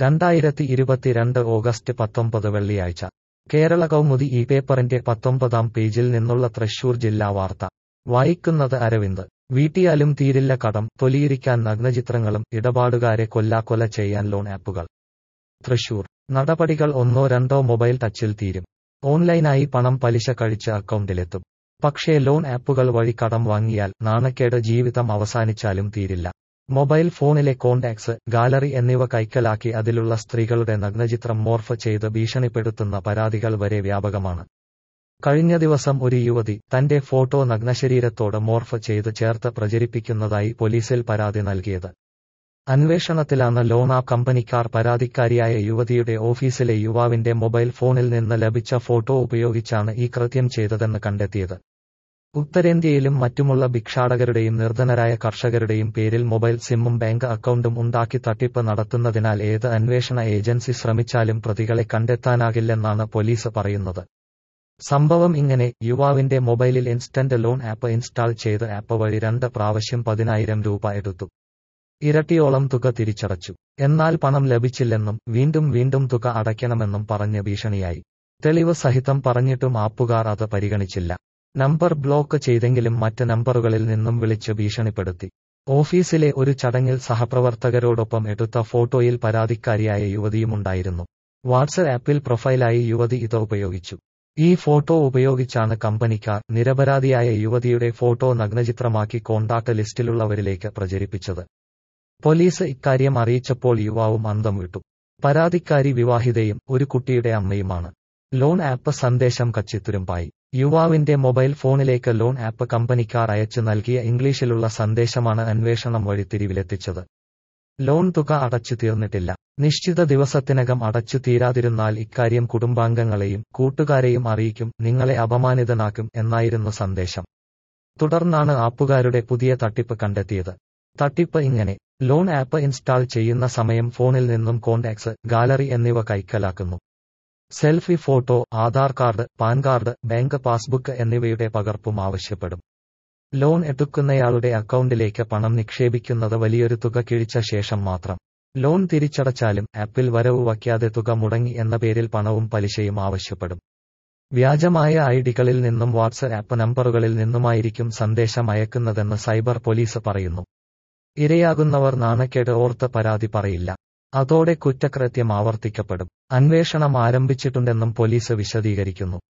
രണ്ടായിരത്തി ഇരുപത്തിരണ്ട് ഓഗസ്റ്റ് പത്തൊമ്പത് വെള്ളിയാഴ്ച കേരള കൗമുദി ഈ പേപ്പറിന്റെ പത്തൊമ്പതാം പേജിൽ നിന്നുള്ള തൃശൂർ ജില്ലാ വാർത്ത വായിക്കുന്നത് അരവിന്ദ് വീട്ടിയാലും തീരില്ല കടം തൊലിയിരിക്കാൻ നഗ്നചിത്രങ്ങളും ഇടപാടുകാരെ കൊല്ലാക്കൊല ചെയ്യാൻ ലോൺ ആപ്പുകൾ തൃശൂർ നടപടികൾ ഒന്നോ രണ്ടോ മൊബൈൽ ടച്ചിൽ തീരും ഓൺലൈനായി പണം പലിശ കഴിച്ച് അക്കൗണ്ടിലെത്തും പക്ഷേ ലോൺ ആപ്പുകൾ വഴി കടം വാങ്ങിയാൽ നാണക്കേട് ജീവിതം അവസാനിച്ചാലും തീരില്ല മൊബൈൽ ഫോണിലെ കോണ്ടാക്ട്സ് ഗാലറി എന്നിവ കൈക്കലാക്കി അതിലുള്ള സ്ത്രീകളുടെ നഗ്നചിത്രം മോർഫ് ചെയ്ത് ഭീഷണിപ്പെടുത്തുന്ന പരാതികൾ വരെ വ്യാപകമാണ് കഴിഞ്ഞ ദിവസം ഒരു യുവതി തന്റെ ഫോട്ടോ നഗ്നശരീരത്തോട് മോർഫ് ചെയ്ത് ചേർത്ത് പ്രചരിപ്പിക്കുന്നതായി പോലീസിൽ പരാതി നൽകിയത് അന്വേഷണത്തിലാണ് ലോൺ ആപ്പ് കമ്പനിക്കാർ പരാതിക്കാരിയായ യുവതിയുടെ ഓഫീസിലെ യുവാവിന്റെ മൊബൈൽ ഫോണിൽ നിന്ന് ലഭിച്ച ഫോട്ടോ ഉപയോഗിച്ചാണ് ഈ കൃത്യം ചെയ്തതെന്ന് കണ്ടെത്തിയത് ഉത്തരേന്ത്യയിലും മറ്റുമുള്ള ഭിക്ഷാടകരുടെയും നിർധനരായ കർഷകരുടെയും പേരിൽ മൊബൈൽ സിമ്മും ബാങ്ക് അക്കൗണ്ടും ഉണ്ടാക്കി തട്ടിപ്പ് നടത്തുന്നതിനാൽ ഏത് അന്വേഷണ ഏജൻസി ശ്രമിച്ചാലും പ്രതികളെ കണ്ടെത്താനാകില്ലെന്നാണ് പോലീസ് പറയുന്നത് സംഭവം ഇങ്ങനെ യുവാവിന്റെ മൊബൈലിൽ ഇൻസ്റ്റന്റ് ലോൺ ആപ്പ് ഇൻസ്റ്റാൾ ചെയ്ത് ആപ്പ് വഴി രണ്ട് പ്രാവശ്യം പതിനായിരം രൂപ എടുത്തു ഇരട്ടിയോളം തുക തിരിച്ചടച്ചു എന്നാൽ പണം ലഭിച്ചില്ലെന്നും വീണ്ടും വീണ്ടും തുക അടയ്ക്കണമെന്നും പറഞ്ഞ് ഭീഷണിയായി തെളിവ് സഹിതം പറഞ്ഞിട്ടും ആപ്പുകാർ അത് പരിഗണിച്ചില്ല നമ്പർ ബ്ലോക്ക് ചെയ്തെങ്കിലും മറ്റ് നമ്പറുകളിൽ നിന്നും വിളിച്ച് ഭീഷണിപ്പെടുത്തി ഓഫീസിലെ ഒരു ചടങ്ങിൽ സഹപ്രവർത്തകരോടൊപ്പം എടുത്ത ഫോട്ടോയിൽ പരാതിക്കാരിയായ യുവതിയുമുണ്ടായിരുന്നു വാട്സ്ആപ്പ് ആപ്പിൽ പ്രൊഫൈലായി യുവതി ഇത് ഉപയോഗിച്ചു ഈ ഫോട്ടോ ഉപയോഗിച്ചാണ് കമ്പനിക്കാർ നിരപരാധിയായ യുവതിയുടെ ഫോട്ടോ നഗ്നചിത്രമാക്കി കോണ്ടാക്ട് ലിസ്റ്റിലുള്ളവരിലേക്ക് പ്രചരിപ്പിച്ചത് പോലീസ് ഇക്കാര്യം അറിയിച്ചപ്പോൾ യുവാവും അന്തം വിട്ടു പരാതിക്കാരി വിവാഹിതയും ഒരു കുട്ടിയുടെ അമ്മയുമാണ് ലോൺ ആപ്പ് സന്ദേശം കച്ചിത്തുരുമ്പായി യുവാവിന്റെ മൊബൈൽ ഫോണിലേക്ക് ലോൺ ആപ്പ് കമ്പനിക്കാർ അയച്ചു നൽകിയ ഇംഗ്ലീഷിലുള്ള സന്ദേശമാണ് അന്വേഷണം വഴി തിരിവിലെത്തിച്ചത് ലോൺ തുക അടച്ചു തീർന്നിട്ടില്ല നിശ്ചിത ദിവസത്തിനകം അടച്ചു തീരാതിരുന്നാൽ ഇക്കാര്യം കുടുംബാംഗങ്ങളെയും കൂട്ടുകാരെയും അറിയിക്കും നിങ്ങളെ അപമാനിതനാക്കും എന്നായിരുന്നു സന്ദേശം തുടർന്നാണ് ആപ്പുകാരുടെ പുതിയ തട്ടിപ്പ് കണ്ടെത്തിയത് തട്ടിപ്പ് ഇങ്ങനെ ലോൺ ആപ്പ് ഇൻസ്റ്റാൾ ചെയ്യുന്ന സമയം ഫോണിൽ നിന്നും കോണ്ടാക്ട്സ് ഗാലറി എന്നിവ കൈക്കലാക്കുന്നു selfie photo Aadhaar card PAN card bank passbook എന്നിവയുടെ പകർപ്പും ആവശ്യപ്പെടും ലോൺ എടുക്കുന്നയാളുടെ അക്കൗണ്ടിലേക്ക് പണം നിക്ഷേപിക്കുന്നത് വലിയൊരു തുക കിഴിച്ച ശേഷം മാത്രം ലോൺ തിരിച്ചടച്ചാലും ആപ്പിൽ വരവ് വയ്ക്കാതെ തുക മുടങ്ങി എന്ന പേരിൽ പണവും പലിശയും ആവശ്യപ്പെടും വ്യാജമായ ഐഡികളിൽ നിന്നും വാട്സ്ആപ്പ് നമ്പറുകളിൽ നിന്നുമായിരിക്കും സന്ദേശം അയക്കുന്നതെന്ന് സൈബർ പോലീസ് പറയുന്നു ഇരയാകുന്നവർ നാണക്കേട് ഓർത്ത് പരാതി പറയില്ല അതോടെ കുറ്റകൃത്യം ആവർത്തിക്കപ്പെടും അന്വേഷണം ആരംഭിച്ചിട്ടുണ്ടെന്നും പോലീസ് വിശദീകരിക്കുന്നു